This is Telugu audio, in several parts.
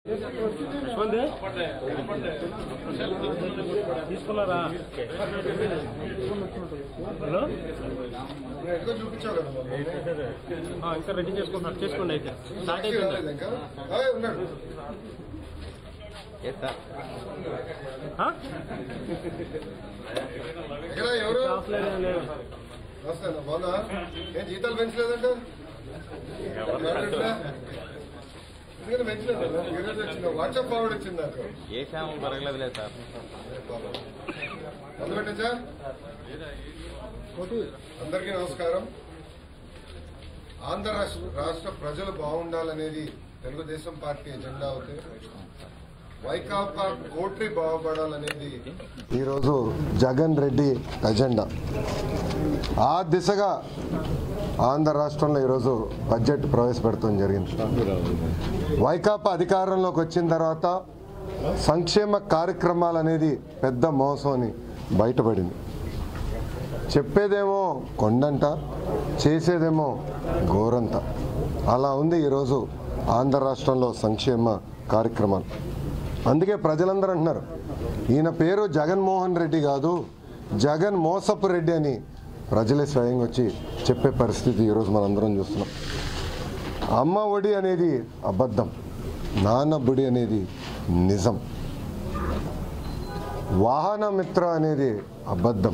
యశ్వంత్ తీసుకున్నారా హలో ఎక్కడ చూపించావు కదా మొన్న. ఆ, ఇంకా రెడీ చేసుకుంటున్నారు చేసుకోండి అయితే స్టార్ట్ రాలేదు అయిపోయింది ఇంకా ఆ, ఉన్నాడు ఆ? ఎక్కడ ఎవరు ఆఫ్లైన్ ఏం లేదు. వస్తాను బాగున్నా ఏం జీతాలు పెంచలేదంట ఎందుకంటే పెంచలేదు కదా ఈరోజు వచ్చింది వాట్సాప్ ఫార్వర్డ్ వచ్చింది నాకు ఏ క్షేమం పెరగలేదులే సార్ మొదలు పెట్టచ్చా అందరికీ నమస్కారం ఆంధ్ర రాష్ట్ర రాష్ట్ర ప్రజలు బాగుండాలనేది తెలుగుదేశం పార్టీ ఎజెండా అవుతే వైకాపా కోట్రి బాగుపడాలనేది ఈరోజు జగన్ రెడ్డి ఎజెండా ఆ దిశగా ఆంధ్ర రాష్ట్రంలో ఈరోజు బడ్జెట్ ప్రవేశపెడతాం జరిగింది వైకాపా అధికారంలోకి వచ్చిన తర్వాత సంక్షేమ కార్యక్రమాలు అనేది పెద్ద మోసం అని బయటపడింది చెప్పేదేమో కొండంట చేసేదేమో గోరంత అలా ఉంది ఈరోజు ఆంధ్ర రాష్ట్రంలో సంక్షేమ కార్యక్రమాలు అందుకే ప్రజలందరూ అంటున్నారు ఈయన పేరు జగన్మోహన్ రెడ్డి కాదు జగన్ మోసపు రెడ్డి అని ప్రజలే స్వయంగా వచ్చి చెప్పే పరిస్థితి ఈరోజు మనందరం చూస్తున్నాం అమ్మ ఒడి అనేది అబద్ధం నాన్న బుడి అనేది నిజం వాహన మిత్ర అనేది అబద్ధం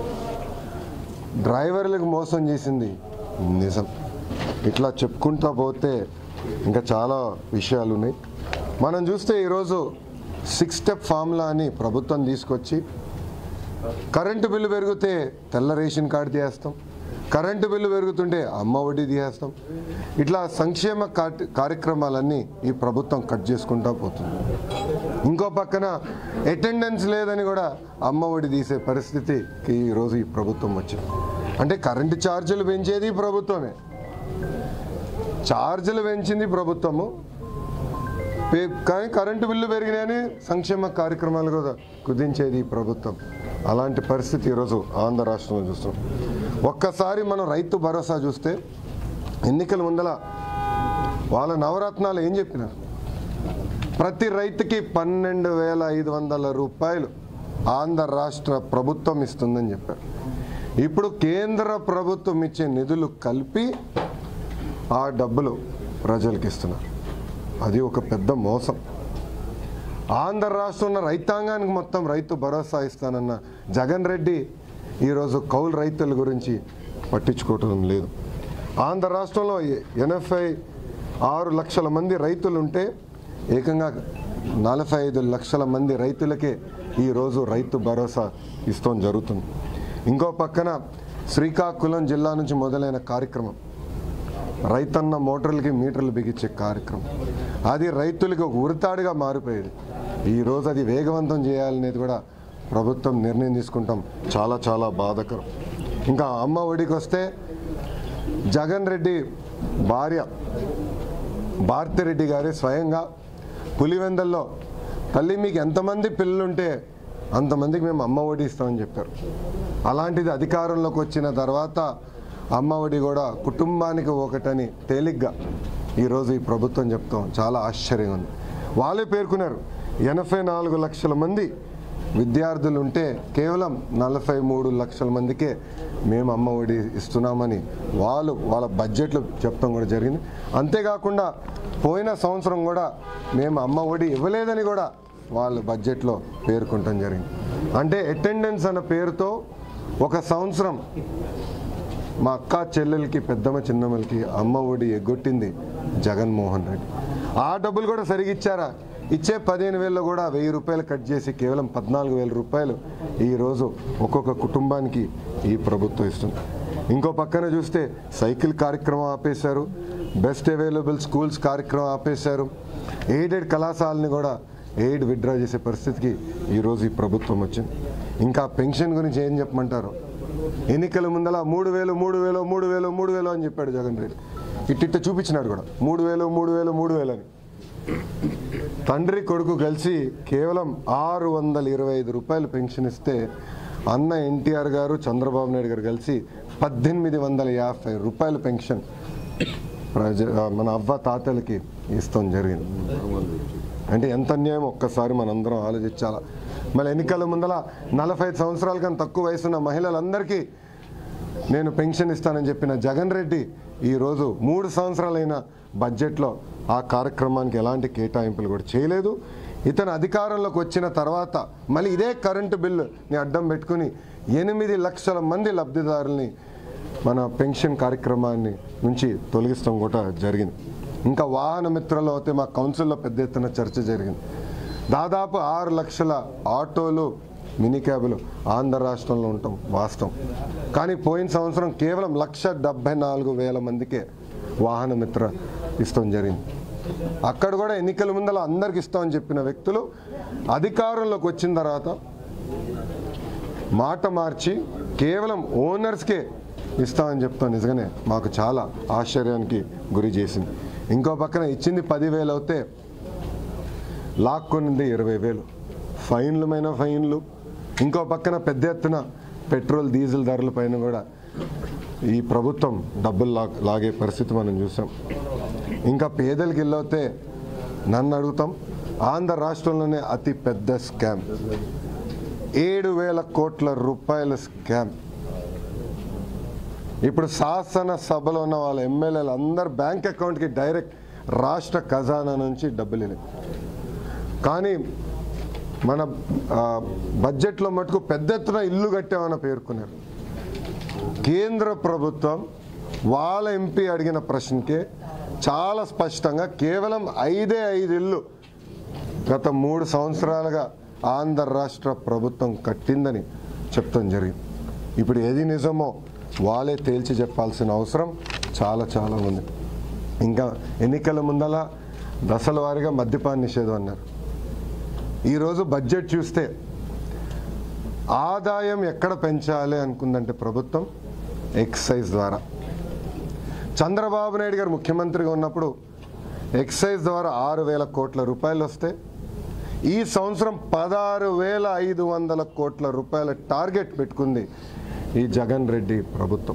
డ్రైవర్లకు మోసం చేసింది నిజం ఇట్లా చెప్పుకుంటా పోతే ఇంకా చాలా విషయాలు ఉన్నాయి మనం చూస్తే ఈరోజు సిక్స్ స్టెప్ ఫార్ములా అని ప్రభుత్వం తీసుకొచ్చి కరెంటు బిల్లు పెరిగితే తెల్ల రేషన్ కార్డు తీసేస్తాం కరెంటు బిల్లు పెరుగుతుంటే అమ్మ ఒడి తీసేస్తాం ఇట్లా సంక్షేమ కార్య- కార్యక్రమాలన్నీ ఈ ప్రభుత్వం కట్ చేసుకుంటా పోతుంది ఇంకో పక్కన అటెండెన్స్ లేదని కూడా అమ్మ ఒడి తీసే పరిస్థితికి ఈరోజు ఈ ప్రభుత్వం వచ్చింది అంటే కరెంటు ఛార్జీలు పెంచేది ప్రభుత్వమే ఛార్జీలు పెంచింది ప్రభుత్వము పే- కానీ కరెంటు బిల్లు పెరిగినాయని సంక్షేమ కార్యక్రమాలు కూడా కుదించేది ఈ ప్రభుత్వం అలాంటి పరిస్థితి ఈరోజు ఆంధ్ర రాష్ట్రంలో చూస్తున్నాం ఒక్కసారి మనం రైతు భరోసా చూస్తే ఎన్నికల ముందల వాళ్ళ నవరత్నాలు ఏం చెప్పినారు ప్రతి రైతుకి పన్నెండు వేల ఐదు వందల రూపాయలు ఆంధ్ర రాష్ట్ర ప్రభుత్వం ఇస్తుందని చెప్పారు ఇప్పుడు కేంద్ర ప్రభుత్వం ఇచ్చే నిధులు కలిపి ఆ డబ్బులు ప్రజలకు ఇస్తున్నారు అది ఒక పెద్ద మోసం ఆంధ్ర రాష్ట్రంలో రైతాంగానికి మొత్తం రైతు భరోసా ఇస్తానన్న జగన్ రెడ్డి ఈరోజు కౌలు రైతుల గురించి పట్టించుకోవటం లేదు ఆంధ్ర రాష్ట్రంలో ఎనభై ఆరు లక్షల మంది రైతులు ఉంటే ఏకంగా నలభై ఐదు లక్షల మంది రైతులకే ఈరోజు రైతు భరోసా ఇస్తాం జరుగుతుంది ఇంకో పక్కన శ్రీకాకుళం జిల్లా నుంచి మొదలైన కార్యక్రమం రైతన్న మోటార్లకి మీటర్లు బిగించే కార్యక్రమం అది రైతులకు ఒక ఉరితాడుగా మారిపోయేది ఈరోజు అది వేగవంతం చేయాలనేది కూడా ప్రభుత్వం నిర్ణయం తీసుకుంటాం చాలా చాలా బాధకరం ఇంకా అమ్మ ఒడికి వస్తే జగన్ రెడ్డి భార్య భారతిరెడ్డి గారి స్వయంగా పులివెందల్లో తల్లి మీకు ఎంతమంది పిల్లలుంటే అంతమందికి మేము అమ్మ ఒడి ఇస్తామని చెప్పారు అలాంటిది అధికారంలోకి వచ్చిన తర్వాత అమ్మ ఒడి కూడా కుటుంబానికి ఒకటని తేలిగ్గా ఈరోజు ఈ ప్రభుత్వం చెప్తాం చాలా ఆశ్చర్యంగా ఉంది వాళ్ళే పేర్కొన్నారు ఎనభై నాలుగు లక్షల మంది విద్యార్థులు ఉంటే కేవలం నలభై మూడు లక్షల మందికే మేము అమ్మ ఒడి ఇస్తున్నామని వాళ్ళు వాళ్ళ బడ్జెట్లు చెప్పడం కూడా జరిగింది అంతేకాకుండా పోయిన సంవత్సరం కూడా మేము అమ్మ ఒడి ఇవ్వలేదని కూడా వాళ్ళ బడ్జెట్లో పేర్కొనటం జరిగింది అంటే అటెండెన్స్ అన్న పేరుతో ఒక సంవత్సరం మా అక్క చెల్లెలకి పెద్దమ్మ చిన్నమ్మలకి అమ్మ ఒడి ఎగ్గొట్టింది జగన్మోహన్ రెడ్డి ఆ డబ్బులు కూడా సరిగా ఇచ్చారా ఇచ్చే పదిహేను వేలలో కూడా వెయ్యి రూపాయలు కట్ చేసి కేవలం పద్నాలుగు వేల రూపాయలు ఈరోజు ఒక్కొక్క కుటుంబానికి ఈ ప్రభుత్వం ఇస్తుంది ఇంకో పక్కన చూస్తే సైకిల్ కార్యక్రమం ఆపేశారు బెస్ట్ అవైలబుల్ స్కూల్స్ కార్యక్రమం ఆపేశారు ఎయిడెడ్ కళాశాలని కూడా ఎయిడ్ విత్డ్రా చేసే పరిస్థితికి ఈరోజు ఈ ప్రభుత్వం వచ్చింది ఇంకా పెన్షన్ గురించి ఏం చెప్పమంటారు ఎన్నికల ముందల మూడు వేలు మూడు వేలు మూడు వేలు మూడు వేలు అని చెప్పాడు జగన్ రెడ్డి ఇట్టిట్ట చూపించినాడు కూడా మూడు వేలు మూడు వేలు మూడు వేలు అని తండ్రి కొడుకు కలిసి కేవలం ఆరు వందల ఇరవై ఐదు రూపాయలు పెన్షన్ ఇస్తే అన్న ఎన్టీఆర్ గారు చంద్రబాబు నాయుడు గారు కలిసి పద్దెనిమిది వందల యాభై రూపాయల పెన్షన్ ప్రజ మన అవ్వ తాతలకి ఇస్తాం జరిగింది అంటే ఎంత అన్యాయం ఒక్కసారి మనందరం ఆలోచించాలా మళ్ళీ ఎన్నికల ముందల నలభై ఐదు సంవత్సరాల కన్నా తక్కువ వయసున్న మహిళలందరికీ నేను పెన్షన్ ఇస్తానని చెప్పిన జగన్ రెడ్డి ఈరోజు మూడు సంవత్సరాలైన బడ్జెట్లో ఆ కార్యక్రమానికి ఎలాంటి కేటాయింపులు కూడా చేయలేదు ఇతను అధికారంలోకి వచ్చిన తర్వాత మళ్ళీ ఇదే కరెంటు బిల్లుని అడ్డం పెట్టుకుని ఎనిమిది లక్షల మంది లబ్ధిదారుల్ని మన పెన్షన్ కార్యక్రమాన్ని నుంచి తొలగిస్తాం కూడా జరిగింది ఇంకా వాహన మిత్రులు అయితే మా కౌన్సిల్లో పెద్ద ఎత్తున చర్చ జరిగింది దాదాపు ఆరు లక్షల ఆటోలు మినీ క్యాబులు ఆంధ్ర రాష్ట్రంలో ఉంటాం వాస్తవం కానీ పోయిన సంవత్సరం కేవలం లక్ష డెబ్బై నాలుగు వేల మందికే వాహన మిత్ర ఇస్తాం జరిగింది అక్కడ కూడా ఎన్నికల ముందర అందరికి ఇస్తామని చెప్పిన వ్యక్తులు అధికారంలోకి వచ్చిన తర్వాత మాట మార్చి కేవలం ఓనర్స్కే ఇస్తామని చెప్తాం నిజంగానే మాకు చాలా ఆశ్చర్యానికి గురి చేసింది ఇంకో పక్కన ఇచ్చింది పదివేలు అవుతే లాక్కొనింది ఇరవై వేలు ఫైన్లు మైన ఫైన్లు ఇంకో పక్కన పెద్ద ఎత్తున పెట్రోల్ డీజిల్ ధరల పైన కూడా ఈ ప్రభుత్వం డబ్బులు లా లాగే పరిస్థితి మనం చూసాం ఇంకా పేదలకి వెళ్ళవుతే నన్ను అడుగుతాం ఆంధ్ర రాష్ట్రంలోనే అతి పెద్ద స్కామ్ ఏడు వేల కోట్ల రూపాయల స్కామ్ ఇప్పుడు శాసన సభలో ఉన్న వాళ్ళ ఎమ్మెల్యేలు అందరు బ్యాంక్ అకౌంట్కి డైరెక్ట్ రాష్ట్ర ఖజానా నుంచి డబ్బులు వెళ్ళాయి కానీ మన ఆ, బడ్జెట్లో మటుకు పెద్ద ఎత్తున ఇల్లు కట్టామని పేర్కొన్నారు కేంద్ర ప్రభుత్వం వాళ్ళ ఎంపీ అడిగిన ప్రశ్నకే చాలా స్పష్టంగా కేవలం ఐదే ఐదు ఇల్లు గత మూడు సంవత్సరాలుగా ఆంధ్ర రాష్ట్ర ప్రభుత్వం కట్టిందని చెప్తాం జరిగింది ఇప్పుడు ఏది నిజమో వాళ్ళే తేల్చి చెప్పాల్సిన అవసరం చాలా చాలా ఉంది ఇంకా ఎన్నికల ముందల దశల వారీగా మద్యపాన నిషేధం అన్నారు ఈరోజు బడ్జెట్ చూస్తే ఆదాయం ఎక్కడ పెంచాలి అనుకుందంటే ప్రభుత్వం ఎక్సైజ్ ద్వారా చంద్రబాబు నాయుడు గారు ముఖ్యమంత్రిగా ఉన్నప్పుడు ఎక్సైజ్ ద్వారా ఆరు వేల కోట్ల రూపాయలు వస్తే ఈ సంవత్సరం పదహారు వేల ఐదు వందల కోట్ల రూపాయల టార్గెట్ పెట్టుకుంది ఈ జగన్ రెడ్డి ప్రభుత్వం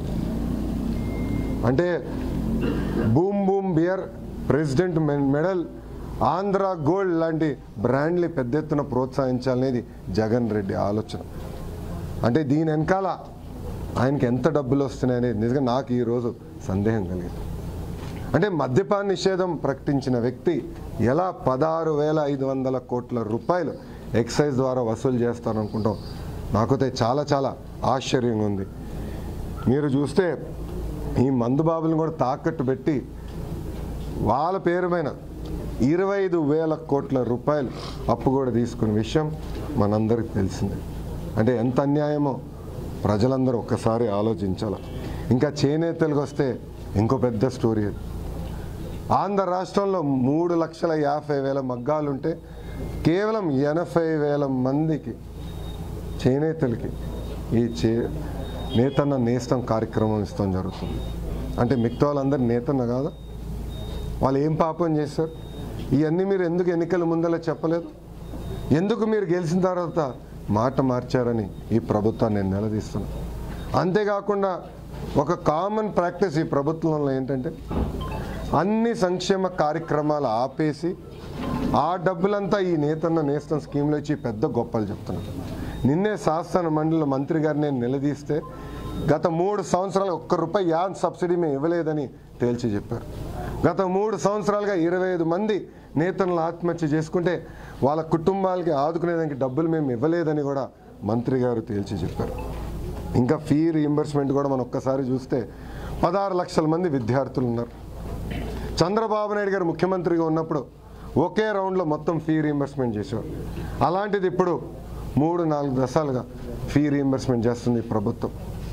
అంటే బూమ్ బూమ్ బియర్ ప్రెసిడెంట్ మె- మెడల్ ఆంధ్ర గోల్డ్ లాంటి బ్రాండ్ని పెద్ద ఎత్తున ప్రోత్సహించాలనేది జగన్ రెడ్డి ఆలోచన అంటే దీని వెనకాల ఆయనకి ఎంత డబ్బులు వస్తున్నాయనేది నిజంగా నాకు ఈరోజు సందేహం కలిగింది అంటే మద్యపాన నిషేధం ప్రకటించిన వ్యక్తి ఎలా పదహారు వేల ఐదు వందల కోట్ల రూపాయలు ఎక్సైజ్ ద్వారా వసూలు చేస్తారనుకుంటాం నాకైతే చాలా చాలా ఆశ్చర్యంగా ఉంది మీరు చూస్తే ఈ మందు బాబులను కూడా తాకట్టు పెట్టి వాళ్ళ పేరు పైన ఇరవై ఐదు వేల కోట్ల రూపాయలు అప్పు కూడా తీసుకున్న విషయం మనందరికి తెలిసిందే అంటే ఎంత అన్యాయమో ప్రజలందరూ ఒక్కసారి ఆలోచించాలి ఇంకా చేనేతలకు వస్తే ఇంకో పెద్ద స్టోరీ అది ఆంధ్ర రాష్ట్రంలో మూడు లక్షల యాభై వేల మగ్గాలుంటే కేవలం ఎనభై వేల మందికి చేనేతలకి ఈ చే నేతన్న నేస్తం కార్యక్రమం ఇస్తాం జరుగుతుంది అంటే మిగతా వాళ్ళందరూ నేతన్న కాదా వాళ్ళు ఏం పాపం చేశారు ఇవన్నీ మీరు ఎందుకు ఎన్నికల ముందల చెప్పలేదు ఎందుకు మీరు గెలిచిన తర్వాత మాట మార్చారని ఈ ప్రభుత్వాన్ని నేను నిలదీస్తున్నాను అంతేకాకుండా ఒక కామన్ ప్రాక్టీస్ ఈ ప్రభుత్వంలో ఏంటంటే అన్ని సంక్షేమ కార్యక్రమాలు ఆపేసి ఆ డబ్బులంతా ఈ నేతన్న నేస్తం స్కీమ్లో ఇచ్చి పెద్ద గొప్పలు చెప్తున్నారు నిన్నే శాసన మండలి మంత్రి గారిని నేను నిలదీస్తే గత మూడు సంవత్సరాలు ఒక్క రూపాయి యాన్ సబ్సిడీ మేము ఇవ్వలేదని తేల్చి చెప్పారు గత మూడు సంవత్సరాలుగా ఇరవై ఐదు మంది నేతలను ఆత్మహత్య చేసుకుంటే వాళ్ళ కుటుంబాలకి ఆదుకునేదానికి డబ్బులు మేము ఇవ్వలేదని కూడా మంత్రి గారు తేల్చి చెప్పారు ఇంకా ఫీ రీఎంబర్స్మెంట్ కూడా మనం ఒక్కసారి చూస్తే పదహారు లక్షల మంది విద్యార్థులు ఉన్నారు చంద్రబాబు నాయుడు గారు ముఖ్యమంత్రిగా ఉన్నప్పుడు ఒకే రౌండ్లో మొత్తం ఫీ రీఎంబర్స్మెంట్ చేసేవారు అలాంటిది ఇప్పుడు మూడు నాలుగు దశాలుగా ఫీ రీఎంబర్స్మెంట్ చేస్తుంది ఈ ప్రభుత్వం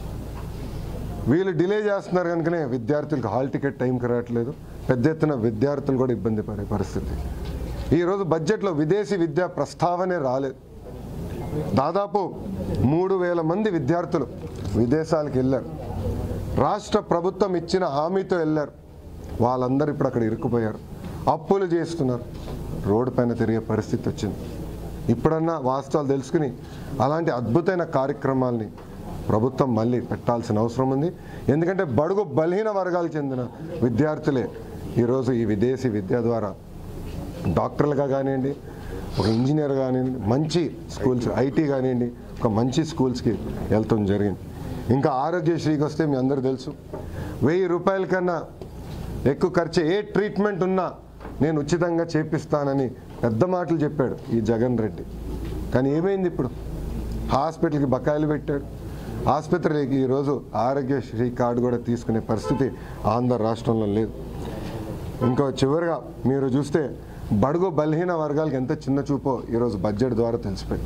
వీళ్ళు డిలే చేస్తున్నారు కనుకనే విద్యార్థులకు హాల్ టికెట్ టైంకి రావట్లేదు పెద్ద ఎత్తున విద్యార్థులు కూడా ఇబ్బంది పడే పరిస్థితి ఈరోజు బడ్జెట్లో విదేశీ విద్యా ప్రస్తావనే రాలేదు దాదాపు మూడు వేల మంది విద్యార్థులు విదేశాలకు వెళ్ళారు రాష్ట్ర ప్రభుత్వం ఇచ్చిన హామీతో వెళ్ళారు వాళ్ళందరూ ఇప్పుడు అక్కడ ఇరుక్కుపోయారు అప్పులు చేస్తున్నారు రోడ్డు పైన తిరిగే పరిస్థితి వచ్చింది ఇప్పుడన్నా వాస్తవాలు తెలుసుకుని అలాంటి అద్భుతమైన కార్యక్రమాల్ని ప్రభుత్వం మళ్ళీ పెట్టాల్సిన అవసరం ఉంది ఎందుకంటే బడుగు బలహీన వర్గాలకు చెందిన విద్యార్థులే ఈరోజు ఈ విదేశీ విద్య ద్వారా డాక్టర్లుగా కానివ్వండి ఒక ఇంజనీర్ కానివ్వండి మంచి స్కూల్స్ ఐటీ కానివ్వండి ఒక మంచి స్కూల్స్కి వెళ్తాం జరిగింది ఇంకా ఆరోగ్యశ్రీకి వస్తే మీ అందరూ తెలుసు వెయ్యి రూపాయల కన్నా ఎక్కువ ఖర్చు ఏ ట్రీట్మెంట్ ఉన్నా నేను ఉచితంగా చేపిస్తానని పెద్ద మాటలు చెప్పాడు ఈ జగన్ రెడ్డి కానీ ఏమైంది ఇప్పుడు హాస్పిటల్కి బకాయిలు పెట్టాడు ఆసుపత్రికి ఈరోజు ఆరోగ్యశ్రీ కార్డు కూడా తీసుకునే పరిస్థితి ఆంధ్ర రాష్ట్రంలో లేదు ఇంకో చివరిగా మీరు చూస్తే బడుగు బలహీన వర్గాలకు ఎంత చిన్న చూపో ఈరోజు బడ్జెట్ ద్వారా తెలిసిపోయింది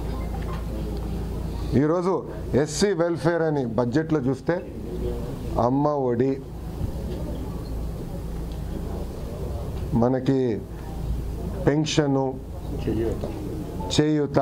ఈరోజు ఎస్సీ వెల్ఫేర్ అని బడ్జెట్లో చూస్తే అమ్మ ఒడి మనకి పెన్షను చేయూత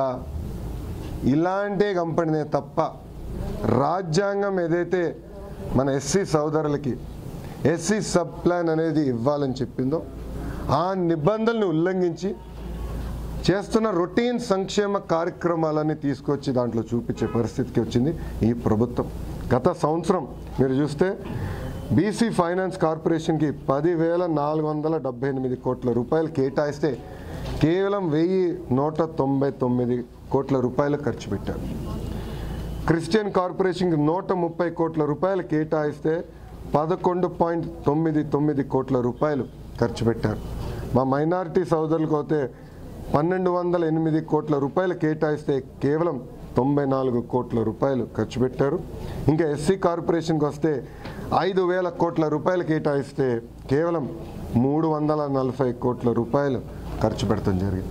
ఇలాంటి కంపెనీ తప్ప రాజ్యాంగం ఏదైతే మన ఎస్సీ సోదరులకి ఎస్సీ సబ్ ప్లాన్ అనేది ఇవ్వాలని చెప్పిందో ఆ నిబంధనల్ని ఉల్లంఘించి చేస్తున్న రొటీన్ సంక్షేమ కార్యక్రమాలన్నీ తీసుకొచ్చి దాంట్లో చూపించే పరిస్థితికి వచ్చింది ఈ ప్రభుత్వం గత సంవత్సరం మీరు చూస్తే బీసీ ఫైనాన్స్ కార్పొరేషన్కి పదివేల నాలుగు వందల డెబ్బై ఎనిమిది కోట్ల రూపాయలు కేటాయిస్తే కేవలం వెయ్యి నూట తొంభై తొమ్మిది కోట్ల రూపాయలు ఖర్చు పెట్టారు క్రిస్టియన్ కార్పొరేషన్కి నూట ముప్పై కోట్ల రూపాయలు కేటాయిస్తే పదకొండు పాయింట్ తొమ్మిది తొమ్మిది కోట్ల రూపాయలు ఖర్చు పెట్టారు మా మైనారిటీ సోదరులకు అయితే పన్నెండు వందల ఎనిమిది కోట్ల రూపాయలు కేటాయిస్తే కేవలం తొంభై నాలుగు కోట్ల రూపాయలు ఖర్చు పెట్టారు ఇంకా ఎస్సీ కార్పొరేషన్కి వస్తే ఐదు వేల కోట్ల రూపాయలు కేటాయిస్తే కేవలం మూడు వందల నలభై కోట్ల రూపాయలు ఖర్చు పెడతాం జరిగింది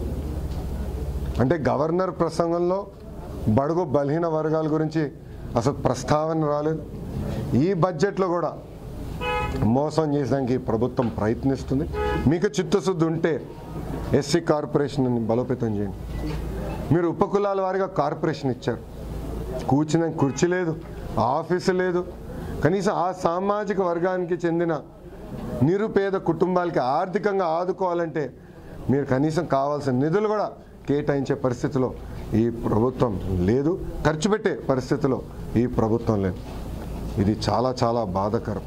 అంటే గవర్నర్ ప్రసంగంలో బడుగు బలహీన వర్గాల గురించి అసలు ప్రస్తావన రాలేదు ఈ బడ్జెట్లో కూడా మోసం చేసడానికి ఈ ప్రభుత్వం ప్రయత్నిస్తుంది మీకు చిత్తశుద్ధి ఉంటే ఎస్సీ కార్పొరేషన్ బలోపేతం చేయండి మీరు ఉపకులాల వారిగా కార్పొరేషన్ ఇచ్చారు కూర్చునే కుర్చీ లేదు ఆఫీసు లేదు కనీసం ఆ సామాజిక వర్గానికి చెందిన నిరుపేద కుటుంబాలకి ఆర్థికంగా ఆదుకోవాలంటే మీరు కనీసం కావాల్సిన నిధులు కూడా కేటాయించే పరిస్థితిలో ఈ ప్రభుత్వం లేదు ఖర్చు పెట్టే పరిస్థితిలో ఈ ప్రభుత్వం లేదు ఇది చాలా చాలా బాధాకరం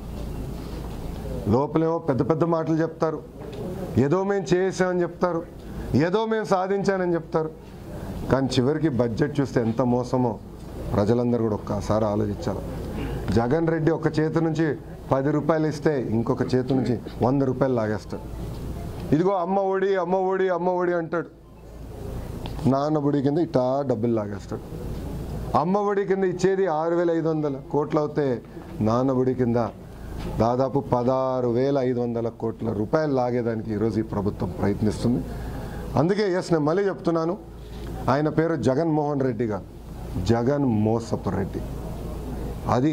లోపలేమో పెద్ద పెద్ద మాటలు చెప్తారు ఏదో మేము చేసామని చెప్తారు ఏదో మేము సాధించానని చెప్తారు కానీ చివరికి బడ్జెట్ చూస్తే ఎంత మోసమో ప్రజలందరూ కూడా ఒక్కసారి ఆలోచించాలి జగన్ రెడ్డి ఒక చేతి నుంచి పది రూపాయలు ఇస్తే ఇంకొక చేతి నుంచి వంద రూపాయలు లాగేస్తాడు ఇదిగో అమ్మ ఒడి అమ్మ ఒడి అమ్మ ఒడి అంటాడు నాన్న ఒడి కింద ఇటా డబ్బులు లాగేస్తాడు అమ్మ ఒడి కింద ఇచ్చేది ఆరు వేల ఐదు వందల కోట్లు అవుతే నాన్న ఒడి కింద దాదాపు పదహారు వేల ఐదు వందల కోట్ల రూపాయలు లాగేదానికి ఈరోజు ఈ ప్రభుత్వం ప్రయత్నిస్తుంది అందుకే ఎస్ నేను మళ్ళీ చెప్తున్నాను ఆయన పేరు జగన్మోహన్ రెడ్డి గారు జగన్ మోసపు రెడ్డి అది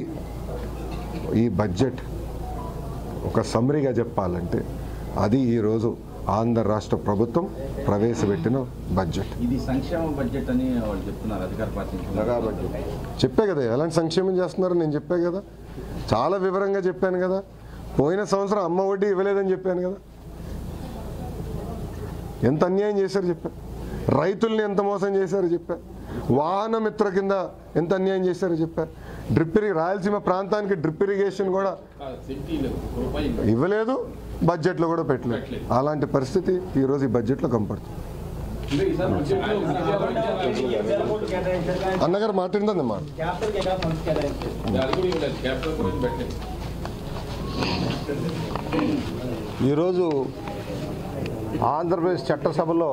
ఈ బడ్జెట్ ఒక సమ్మరీగా చెప్పాలంటే అది ఈరోజు ఆంధ్ర రాష్ట్ర ప్రభుత్వం ప్రవేశపెట్టిన బడ్జెట్ ఇది సంక్షేమ బడ్జెట్ అని వాళ్ళు చెప్తున్నారు అధికార పార్టీ నుంచి. చెప్పే కదా ఎలాంటి సంక్షేమం చేస్తున్నారో నేను చెప్పే కదా చాలా వివరంగా చెప్పాను కదా పోయిన సంవత్సరం అమ్మ వడ్డీ ఇవ్వలేదని చెప్పాను కదా ఎంత అన్యాయం చేశారు చెప్పా రైతుల్ని ఎంత మోసం చేశారో చెప్పా వాహన మిత్ర కింద ఎంత అన్యాయం చేశారో చెప్పా డ్రిప్ ఇరి రాయలసీమ ప్రాంతానికి డ్రిప్ ఇరిగేషన్ కూడా ఇవ్వలేదు బడ్జెట్లో కూడా పెట్టలేదు అలాంటి పరిస్థితి ఈరోజు ఈ బడ్జెట్లో కనపడుతుంది అన్నగారు మాట్లాడిందండి మాట ఈరోజు ఆంధ్రప్రదేశ్ చట్టసభలో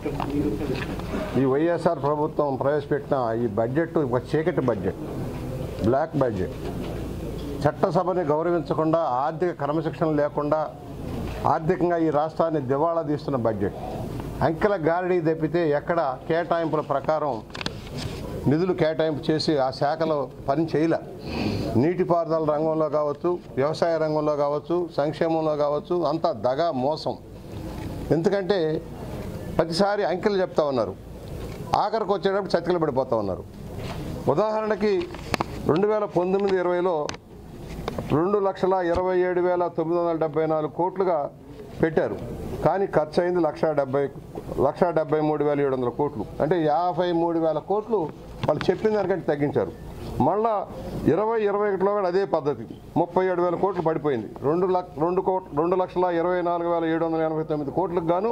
ఈ వైఎస్ఆర్ ప్రభుత్వం ప్రవేశపెట్టిన ఈ బడ్జెట్ ఒక చీకటి బడ్జెట్ బ్లాక్ బడ్జెట్ చట్టసభని గౌరవించకుండా ఆర్థిక క్రమశిక్షణ లేకుండా ఆర్థికంగా ఈ రాష్ట్రాన్ని దివాళా తీస్తున్న బడ్జెట్ అంకెల గారడీ తప్పితే ఎక్కడ కేటాయింపుల ప్రకారం నిధులు కేటాయింపు చేసి ఆ శాఖలో పని చేయలే నీటిపారుదల రంగంలో కావచ్చు వ్యవసాయ రంగంలో కావచ్చు సంక్షేమంలో కావచ్చు అంతా దగా మోసం ఎందుకంటే ప్రతిసారి అంకెలు చెప్తా ఉన్నారు ఆఖరికి వచ్చేటప్పుడు చతికిలు పడిపోతూ ఉన్నారు ఉదాహరణకి రెండు వేల పంతొమ్మిది ఇరవైలో రెండు లక్షల ఇరవై ఏడు వేల తొమ్మిది వందల డెబ్బై నాలుగు కోట్లుగా పెట్టారు కానీ ఖర్చు అయింది లక్ష డెబ్బై లక్ష డెబ్బై మూడు వేల ఏడు వందల కోట్లు అంటే యాభై మూడు వేల కోట్లు వాళ్ళు చెప్పిన దానికంటే తగ్గించారు మళ్ళా ఇరవై ఇరవై ఒకటిలో కూడా అదే పద్ధతి ముప్పై ఏడు వేల కోట్లు పడిపోయింది రెండు లక్ష రెండు కోట్ రెండు లక్షల ఇరవై నాలుగు వేల ఏడు వందల ఎనభై తొమ్మిది కోట్లకు గాను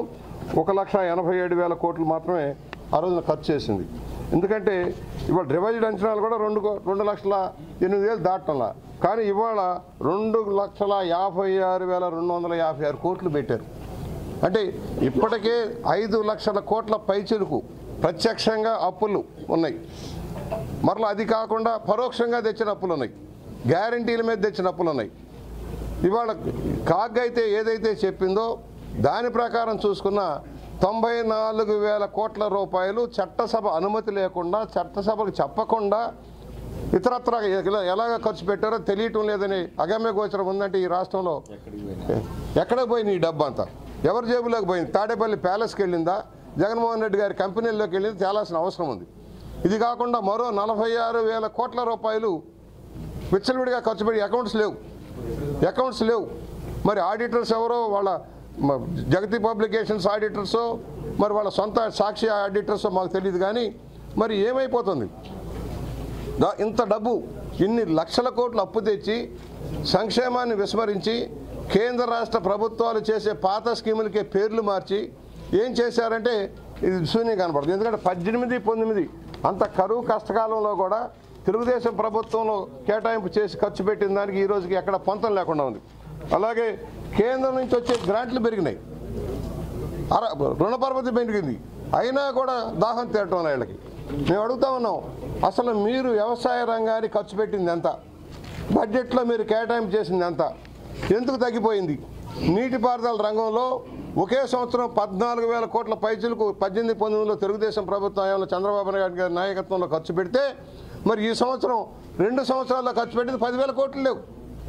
ఒక లక్ష ఎనభై ఏడు వేల కోట్లు మాత్రమే ఆ రోజున ఖర్చు చేసింది ఎందుకంటే ఇవాళ రివైజ్డ్ అంచనాలు కూడా రెండు కో- రెండు లక్షల ఎనిమిది వేలు దాటంలా కానీ ఇవాళ రెండు లక్షల యాభై ఆరు వేల రెండు వందల యాభై ఆరు కోట్లు పెట్టారు అంటే ఇప్పటికే ఐదు లక్షల కోట్ల పైచిలుకు ప్రత్యక్షంగా అప్పులు ఉన్నాయి మరలా అది కాకుండా పరోక్షంగా తెచ్చిన అప్పులు ఉన్నాయి గ్యారంటీల మీద తెచ్చిన అప్పులు ఉన్నాయి ఇవాళ కాగ్ అయితే ఏదైతే చెప్పిందో దాని ప్రకారం చూసుకున్న తొంభై నాలుగు వేల కోట్ల రూపాయలు చట్టసభ అనుమతి లేకుండా చట్టసభకు చెప్పకుండా ఇతరత్ర ఎలా- ఎలాగ ఖర్చు పెట్టారో తెలియటం లేదని అగమ్య గోచరం ఉందంటే ఈ రాష్ట్రంలో ఎక్కడ పోయింది ఈ డబ్బు అంతా ఎవరి జేబులోకి పోయింది తాడేపల్లి ప్యాలెస్కి వెళ్ళిందా జగన్మోహన్ రెడ్డి గారి కంపెనీల్లోకి వెళ్ళింది తేలాల్సిన అవసరం ఉంది ఇది కాకుండా మరో నలభై ఆరు వేల కోట్ల రూపాయలు విచ్చలవిడిగా ఖర్చు పెట్టి అకౌంట్స్ లేవు అకౌంట్స్ లేవు మరి ఆడిటర్స్ ఎవరో వాళ్ళ మ- జగతి పబ్లికేషన్స్ ఆడిటర్సో మరి వాళ్ళ సొంత సాక్షి ఆడిటర్సో మాకు తెలియదు కానీ మరి ఏమైపోతుంది దా- ఇంత డబ్బు ఇన్ని లక్షల కోట్లు అప్పు తెచ్చి సంక్షేమాన్ని విస్మరించి కేంద్ర రాష్ట్ర ప్రభుత్వాలు చేసే పాత స్కీములకే పేర్లు మార్చి ఏం చేశారంటే ఇది శూన్యం కనపడుతుంది ఎందుకంటే పద్దెనిమిది పంతొమ్మిది అంత కరువు కష్టకాలంలో కూడా తెలుగుదేశం ప్రభుత్వంలో కేటాయింపు చేసి ఖర్చు పెట్టిన దానికి ఈ రోజుకి ఎక్కడ పొంతం లేకుండా ఉంది అలాగే కేంద్రం నుంచి వచ్చే గ్రాంట్లు పెరిగినాయి అర రుణ పరపతి పెరిగింది అయినా కూడా దాహం తీరటం లే వీళ్ళకి మేము అడుగుతా ఉన్నాం అసలు మీరు వ్యవసాయ రంగానికి ఖర్చు పెట్టింది ఎంత బడ్జెట్లో మీరు కేటాయింపు చేసింది ఎంత ఎందుకు తగ్గిపోయింది నీటిపారుదల రంగంలో ఒకే సంవత్సరం పద్నాలుగు వేల కోట్ల పైచులకు పద్దెనిమిది పంతొమ్మిదిలో తెలుగుదేశం ప్రభుత్వం హయాంలో చంద్రబాబు నాయుడు గారి నాయకత్వంలో ఖర్చు పెడితే మరి ఈ సంవత్సరం రెండు సంవత్సరాల్లో ఖర్చు పెట్టింది పదివేల కోట్లు లేవు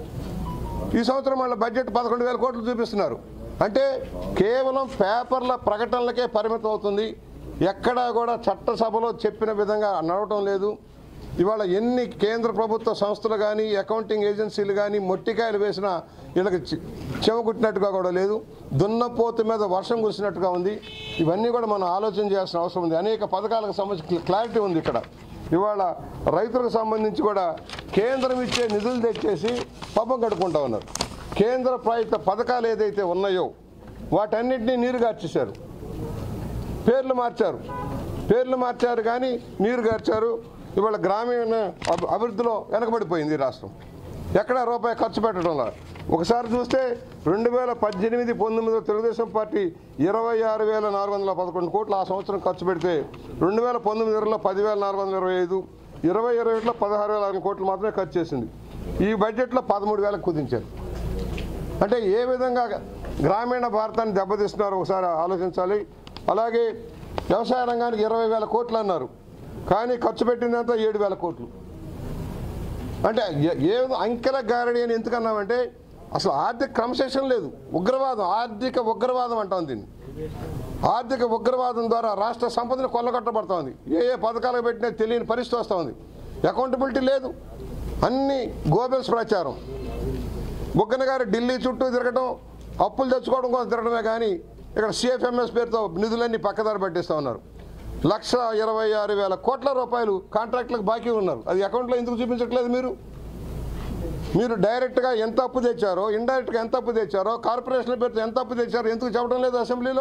ఈ సంవత్సరం వాళ్ళ బడ్జెట్ పదకొండు వేల కోట్లు చూపిస్తున్నారు అంటే కేవలం పేపర్ల ప్రకటనలకే పరిమితం అవుతుంది ఎక్కడా కూడా చట్టసభలో చెప్పిన విధంగా నడవటం లేదు ఇవాళ ఎన్ని కేంద్ర ప్రభుత్వ సంస్థలు కానీ అకౌంటింగ్ ఏజెన్సీలు కానీ మొట్టికాయలు వేసినా వీళ్ళకి చి- చెవకుట్టినట్టుగా కూడా లేదు దున్నపోతు మీద వర్షం కురిసినట్టుగా ఉంది ఇవన్నీ కూడా మనం ఆలోచన చేయాల్సిన అవసరం ఉంది అనేక పథకాలకు సంబంధించి క్లారిటీ ఉంది ఇక్కడ ఇవాళ రైతులకు సంబంధించి కూడా కేంద్రం ఇచ్చే నిధులు తెచ్చేసి పబ్బం కట్టుకుంటా ఉన్నారు కేంద్ర ప్రాయుక్త పథకాలు ఏదైతే ఉన్నాయో వాటన్నిటినీ నీరు గార్చేశారు పేర్లు మార్చారు పేర్లు మార్చారు కానీ నీరు గార్చారు ఇవాళ గ్రామీణ అభి- అభివృద్ధిలో వెనకబడిపోయింది ఈ రాష్ట్రం ఎక్కడ రూపాయి ఖర్చు పెట్టడంలో ఒకసారి చూస్తే రెండు వేల పద్దెనిమిది పంతొమ్మిదిలో తెలుగుదేశం పార్టీ ఇరవై ఆరు వేల నాలుగు వందల పదకొండు కోట్లు ఆ సంవత్సరం ఖర్చు పెడితే రెండు వేల పంతొమ్మిది ఇరవైలో పదివేల నాలుగు వందల ఇరవై ఐదు ఇరవై ఇరవై ఒకటిలో పదహారు వేల ఆరు కోట్లు మాత్రమే ఖర్చు చేసింది ఈ బడ్జెట్లో పదమూడు వేలకు కుదించారు అంటే ఏ విధంగా గ్రామీణ భారతాన్ని దెబ్బతీస్తున్నారో ఒకసారి ఆలోచించాలి అలాగే వ్యవసాయ రంగానికి ఇరవై వేల కోట్లు అన్నారు కానీ ఖర్చు పెట్టిందంతా ఏడు వేల కోట్లు అంటే ఏ- ఏ అంకెల గారడి అని ఎందుకన్నామంటే అసలు ఆర్థిక క్రమశిక్షణ లేదు ఉగ్రవాదం ఆర్థిక ఉగ్రవాదం అంటాం దీన్ని ఆర్థిక ఉగ్రవాదం ద్వారా రాష్ట్ర సంపదను కొల్లగొట్టబడుతోంది ఏ ఏ పథకాలకు పెట్టినా తెలియని పరిస్థితి వస్తూ ఉంది అకౌంటబిలిటీ లేదు అన్ని గోబెల్స్ ప్రచారం బుగ్గన గారు ఢిల్లీ చుట్టూ తిరగడం అప్పులు తెచ్చుకోవడం కోసం తిరగడమే కానీ ఇక్కడ సిఎఫ్ఎంఎస్ పేరుతో నిధులన్నీ పక్కదారి పట్టిస్తూ ఉన్నారు లక్ష ఇరవై ఆరు వేల కోట్ల రూపాయలు కాంట్రాక్టులకు బాకీ ఉన్నారు అది అకౌంట్లో ఎందుకు చూపించట్లేదు మీరు మీరు డైరెక్ట్గా ఎంత అప్పు తెచ్చారో ఇండైరెక్ట్గా ఎంత అప్పు తెచ్చారో కార్పొరేషన్ పేరుతో ఎంత అప్పు తెచ్చారో ఎందుకు చెప్పడం లేదు అసెంబ్లీలో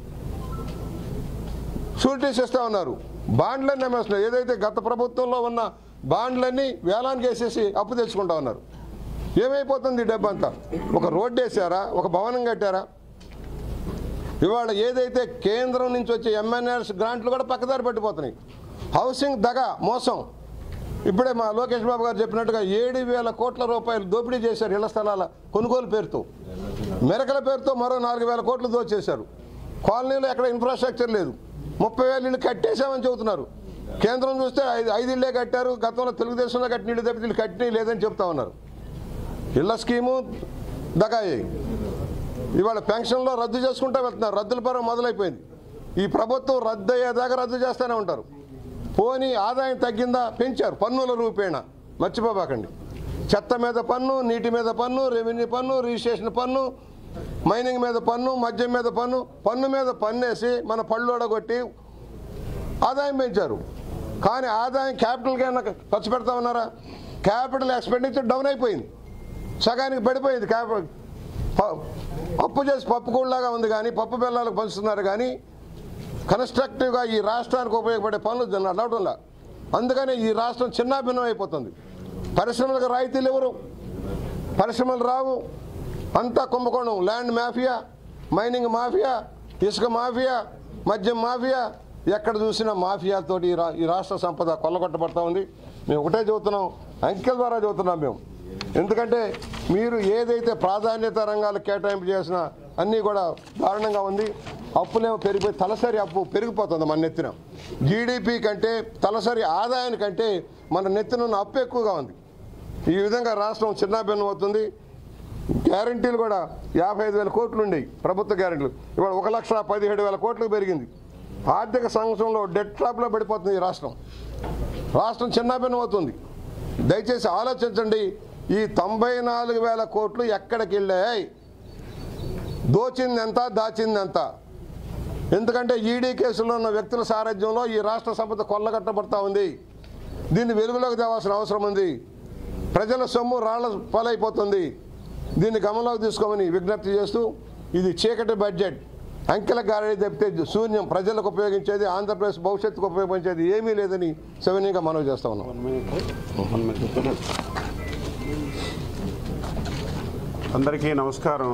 షూరిటీస్ ఇస్తా ఉన్నారు బాండ్లన్నీ అమ్మేస్తున్నారు ఏదైతే గత ప్రభుత్వంలో ఉన్న బాండ్లన్నీ వేలానికి వేసేసి అప్పు తెచ్చుకుంటా ఉన్నారు ఏమైపోతుంది ఈ డబ్బంతా ఒక రోడ్డు వేసారా ఒక భవనం కట్టారా ఇవాళ ఏదైతే కేంద్రం నుంచి వచ్చే ఎంఎన్ఆర్స్ గ్రాంట్లు కూడా పక్కదారి పట్టిపోతున్నాయి హౌసింగ్ దగ మోసం ఇప్పుడే మా లోకేష్ బాబు గారు చెప్పినట్టుగా ఏడు వేల కోట్ల రూపాయలు దోపిడీ చేశారు ఇళ్ల స్థలాల కొనుగోలు పేరుతో మెరకల పేరుతో మరో నాలుగు వేల కోట్లు దోచేశారు కాలనీలో ఎక్కడ ఇన్ఫ్రాస్ట్రక్చర్ లేదు ముప్పై వేలు ఇల్లు కట్టేశామని చెబుతున్నారు కేంద్రం చూస్తే ఐదు ఐదు ఇళ్ళే కట్టారు గతంలో తెలుగుదేశంలో కట్టిన ఇల్లు తప్పితే ఇల్లు కట్టినవి లేదని చెప్తా ఉన్నారు ఇళ్ల స్కీము దగాయి ఇవాళ పెన్షన్లో రద్దు చేసుకుంటూ వెళ్తున్నారు రద్దుల పరం మొదలైపోయింది ఈ ప్రభుత్వం రద్దు అయ్యేదాకా రద్దు చేస్తూనే ఉంటారు పోనీ ఆదాయం తగ్గిందా పెంచారు పన్నుల రూపేణ మర్చిపోబాకండి చెత్త మీద పన్ను నీటి మీద పన్ను రెవెన్యూ పన్ను రిజిస్ట్రేషన్ పన్ను మైనింగ్ మీద పన్ను మద్యం మీద పన్ను పన్ను మీద పన్నేసి మన పళ్ళు ఒడగొట్టి ఆదాయం పెంచారు కానీ ఆదాయం క్యాపిటల్గా ఏమన్నా ఖర్చు పెడతా ఉన్నారా క్యాపిటల్ ఎక్స్పెండిచర్ డౌన్ అయిపోయింది సగానికి పడిపోయింది క్యాపిటల్ ప- అప్పు చేసి పప్పు కూడలాగా ఉంది కానీ పప్పు బెల్లాలకు పంచుతున్నారు కానీ కన్స్ట్రక్టివ్గా ఈ రాష్ట్రానికి ఉపయోగపడే పనులు దాన్ని నడవడంలా అందుకని ఈ రాష్ట్రం చిన్నాభిన్నం అయిపోతుంది పరిశ్రమలకు రాయితీలు ఎవరు పరిశ్రమలు రావు అంతా కుంభకోణం ల్యాండ్ మాఫియా మైనింగ్ మాఫియా ఇసుక మాఫియా మద్యం మాఫియా ఎక్కడ చూసినా మాఫియాతోటి ఈ రా- ఈ రాష్ట్ర సంపద కొల్లగొట్టబడతా ఉంది మేము ఒకటే చదువుతున్నాం అంకెల ద్వారా చదువుతున్నాం మేము ఎందుకంటే మీరు ఏదైతే ప్రాధాన్యత రంగాలు కేటాయింపు చేసిన అన్నీ కూడా దారుణంగా ఉంది అప్పులేమో పెరిగిపోయి తలసరి అప్పు పెరిగిపోతుంది మన నెత్తిన జీడిపి కంటే తలసరి ఆదాయానికంటే మన నెత్తిన ఉన్న అప్పు ఎక్కువగా ఉంది ఈ విధంగా రాష్ట్రం చిన్నాభిన్నం అవుతుంది గ్యారంటీలు కూడా యాభై ఐదు వేల కోట్లు ఉండేవి ప్రభుత్వ గ్యారంటీలు ఇవాళ ఒక లక్ష పదిహేడు వేల కోట్లకు పెరిగింది ఆర్థిక సంవత్సరంలో డెట్ ట్రాప్లో పడిపోతుంది ఈ రాష్ట్రం రాష్ట్రం చిన్నాభిన్నం అవుతుంది దయచేసి ఆలోచించండి ఈ తొంభై నాలుగు వేల కోట్లు ఎక్కడికి వెళ్ళాయి దోచింది ఎంత దాచింది ఎంత ఎందుకంటే ఈడీ కేసులో ఉన్న వ్యక్తుల సారథ్యంలో ఈ రాష్ట్ర సంపద కొల్లగట్టబడతా ఉంది దీన్ని వెలుగులోకి తేవాల్సిన అవసరం ఉంది ప్రజల సొమ్ము రాళ్ల పాలైపోతుంది దీన్ని గమనంలోకి తీసుకోమని విజ్ఞప్తి చేస్తూ ఇది చీకటి బడ్జెట్ అంకెల గారడి తప్పితే శూన్యం ప్రజలకు ఉపయోగించేది ఆంధ్రప్రదేశ్ భవిష్యత్తుకు ఉపయోగించేది ఏమీ లేదని సవినీయంగా మనవి చేస్తా ఉన్నాం అందరికీ నమస్కారం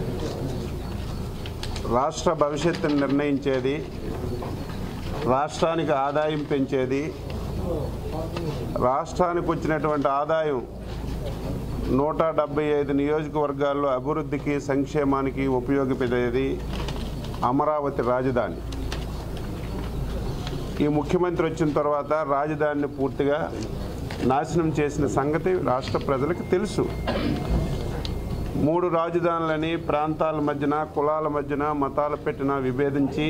రాష్ట్ర భవిష్యత్తును నిర్ణయించేది రాష్ట్రానికి ఆదాయం పెంచేది రాష్ట్రానికి వచ్చినటువంటి ఆదాయం నూట డెబ్బై ఐదు నియోజకవర్గాల్లో అభివృద్ధికి సంక్షేమానికి ఉపయోగపడేది అమరావతి రాజధాని ఈ ముఖ్యమంత్రి వచ్చిన తర్వాత రాజధానిని పూర్తిగా నాశనం చేసిన సంగతి రాష్ట్ర ప్రజలకు తెలుసు మూడు రాజధానులని ప్రాంతాల మధ్యన కులాల మధ్యన మతాల పెట్టిన విభేదించి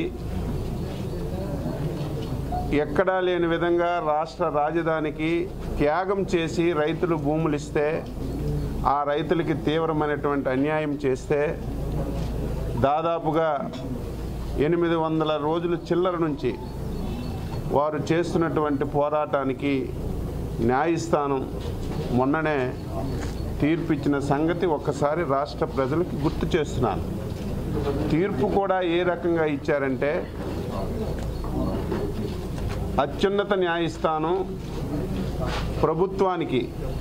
ఎక్కడా లేని విధంగా రాష్ట్ర రాజధానికి త్యాగం చేసి రైతులు భూములు ఇస్తే ఆ రైతులకి తీవ్రమైనటువంటి అన్యాయం చేస్తే దాదాపుగా ఎనిమిది వందల రోజుల చిల్లర నుంచి వారు చేస్తున్నటువంటి పోరాటానికి న్యాయస్థానం మొన్ననే తీర్పు ఇచ్చిన సంగతి ఒక్కసారి రాష్ట్ర ప్రజలకు గుర్తు చేస్తున్నాను తీర్పు కూడా ఏ రకంగా ఇచ్చారంటే అత్యున్నత న్యాయస్థానం ప్రభుత్వానికి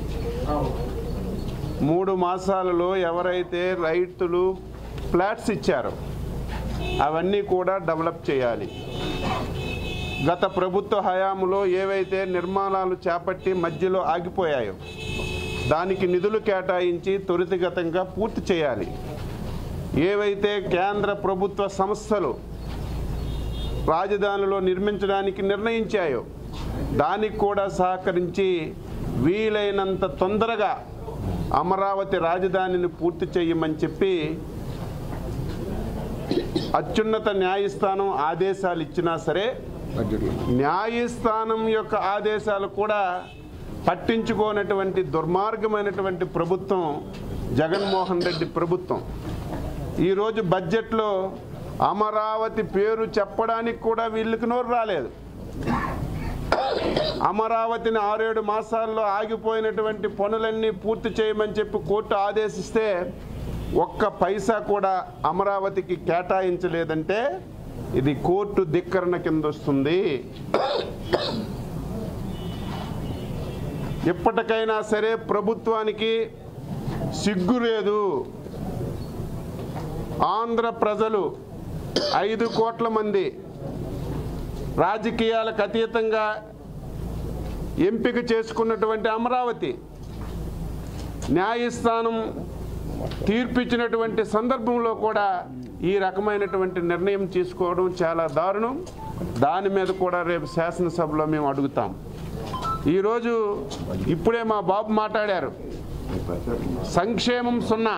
మూడు మాసాలలో ఎవరైతే రైతులు ఫ్లాట్స్ ఇచ్చారో అవన్నీ కూడా డెవలప్ చేయాలి గత ప్రభుత్వ హయాంలో ఏవైతే నిర్మాణాలు చేపట్టి మధ్యలో ఆగిపోయాయో దానికి నిధులు కేటాయించి త్వరితగతంగా పూర్తి చేయాలి ఏవైతే కేంద్ర ప్రభుత్వ సంస్థలు రాజధానిలో నిర్మించడానికి నిర్ణయించాయో దానికి కూడా సహకరించి వీలైనంత తొందరగా అమరావతి రాజధానిని పూర్తి చేయమని చెప్పి అత్యున్నత న్యాయస్థానం ఆదేశాలు ఇచ్చినా సరే న్యాయస్థానం యొక్క ఆదేశాలు కూడా పట్టించుకోనటువంటి దుర్మార్గమైనటువంటి ప్రభుత్వం జగన్మోహన్ రెడ్డి ప్రభుత్వం ఈరోజు బడ్జెట్లో అమరావతి పేరు చెప్పడానికి కూడా వీళ్ళకి నోరు రాలేదు అమరావతిని ఆరేడు మాసాల్లో ఆగిపోయినటువంటి పనులన్నీ పూర్తి చేయమని చెప్పి కోర్టు ఆదేశిస్తే ఒక్క పైసా కూడా అమరావతికి కేటాయించలేదంటే ఇది కోర్టు ధిక్కరణ కింద వస్తుంది ఇప్పటికైనా సరే ప్రభుత్వానికి సిగ్గు లేదు ఆంధ్ర ప్రజలు ఐదు కోట్ల మంది రాజకీయాలకు అతీతంగా ఎంపిక చేసుకున్నటువంటి అమరావతి న్యాయస్థానం తీర్పిచ్చినటువంటి సందర్భంలో కూడా ఈ రకమైనటువంటి నిర్ణయం తీసుకోవడం చాలా దారుణం దాని మీద కూడా రేపు శాసనసభలో మేము అడుగుతాం ఈరోజు ఇప్పుడే మా బాబు మాట్లాడారు సంక్షేమం సున్నా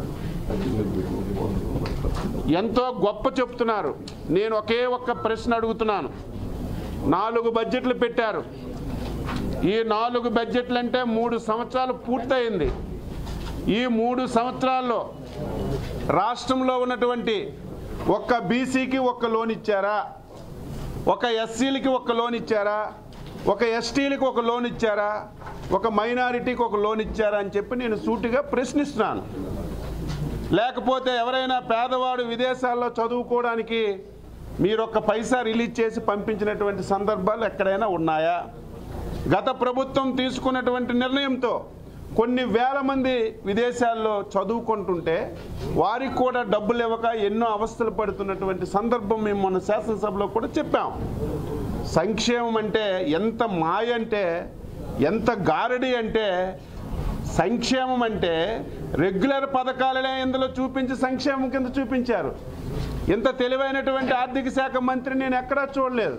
ఎంతో గొప్ప చెప్తున్నారు నేను ఒకే ఒక్క ప్రశ్న అడుగుతున్నాను నాలుగు బడ్జెట్లు పెట్టారు ఈ నాలుగు బడ్జెట్లు అంటే మూడు సంవత్సరాలు పూర్తయింది ఈ మూడు సంవత్సరాల్లో రాష్ట్రంలో ఉన్నటువంటి ఒక్క బీసీకి ఒక్క లోన్ ఇచ్చారా ఒక ఎస్సీలకి ఒక లోన్ ఇచ్చారా ఒక ఎస్టీలకి ఒక లోన్ ఇచ్చారా ఒక మైనారిటీకి ఒక లోన్ ఇచ్చారా అని చెప్పి నేను సూటిగా ప్రశ్నిస్తున్నాను లేకపోతే ఎవరైనా పేదవాడు విదేశాల్లో చదువుకోవడానికి మీరు ఒక్క పైసా రిలీజ్ చేసి పంపించినటువంటి సందర్భాలు ఎక్కడైనా ఉన్నాయా గత ప్రభుత్వం తీసుకున్నటువంటి నిర్ణయంతో కొన్ని వేల మంది విదేశాల్లో చదువుకుంటుంటే వారికి కూడా డబ్బులు ఇవ్వక ఎన్నో అవస్థలు పడుతున్నటువంటి సందర్భం మేము మన శాసనసభలో కూడా చెప్పాం సంక్షేమం అంటే ఎంత మాయ అంటే ఎంత గారడి అంటే సంక్షేమం అంటే రెగ్యులర్ పథకాలనే ఇందులో చూపించి సంక్షేమం కింద చూపించారు ఇంత తెలివైనటువంటి ఆర్థిక శాఖ మంత్రి నేను ఎక్కడా చూడలేదు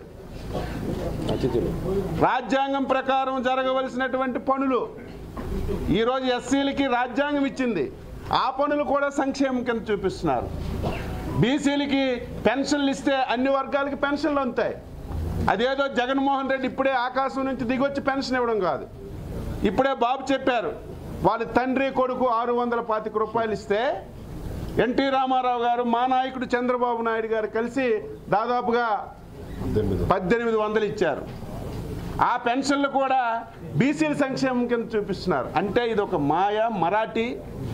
రాజ్యాంగం ప్రకారం జరగవలసినటువంటి పనులు ఈరోజు ఎస్సీలకి రాజ్యాంగం ఇచ్చింది ఆ పనులు కూడా సంక్షేమం కింద చూపిస్తున్నారు బీసీలకి పెన్షన్లు ఇస్తే అన్ని వర్గాలకి పెన్షన్లు ఉంటాయి అదేదో జగన్మోహన్ రెడ్డి ఇప్పుడే ఆకాశం నుంచి దిగొచ్చి పెన్షన్ ఇవ్వడం కాదు ఇప్పుడే బాబు చెప్పారు వాళ్ళ తండ్రి కొడుకు ఆరు వందల పాతిక రూపాయలు ఇస్తే ఎన్టీ రామారావు గారు మా నాయకుడు చంద్రబాబు నాయుడు గారు కలిసి దాదాపుగా పద్దెనిమిది వందలు ఇచ్చారు ఆ పెన్షన్లు కూడా బీసీల సంక్షేమం కింద చూపిస్తున్నారు అంటే ఇది ఒక మాయ మరాఠీ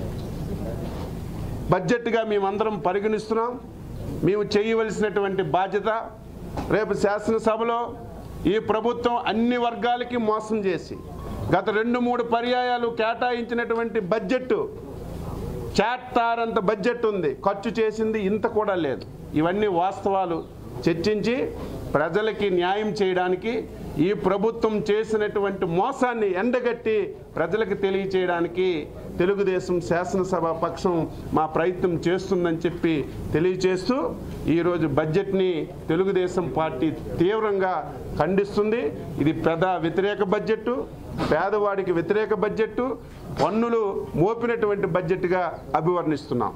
బడ్జెట్గా మేమందరం పరిగణిస్తున్నాం మేము చేయవలసినటువంటి బాధ్యత రేపు శాసనసభలో ఈ ప్రభుత్వం అన్ని వర్గాలకి మోసం చేసి గత రెండు మూడు పర్యాయాలు కేటాయించినటువంటి బడ్జెట్ చాట్టారంత బడ్జెట్ ఉంది ఖర్చు చేసింది ఇంత కూడా లేదు ఇవన్నీ వాస్తవాలు చర్చించి ప్రజలకి న్యాయం చేయడానికి ఈ ప్రభుత్వం చేసినటువంటి మోసాన్ని ఎండగట్టి ప్రజలకు తెలియచేయడానికి తెలుగుదేశం శాసనసభ పక్షం మా ప్రయత్నం చేస్తుందని చెప్పి తెలియచేస్తూ ఈరోజు బడ్జెట్ని తెలుగుదేశం పార్టీ తీవ్రంగా ఖండిస్తుంది ఇది ప్రజా వ్యతిరేక బడ్జెట్ పేదవాడికి వ్యతిరేక బడ్జెట్ పన్నులు మోపినటువంటి బడ్జెట్గా అభివర్ణిస్తున్నాం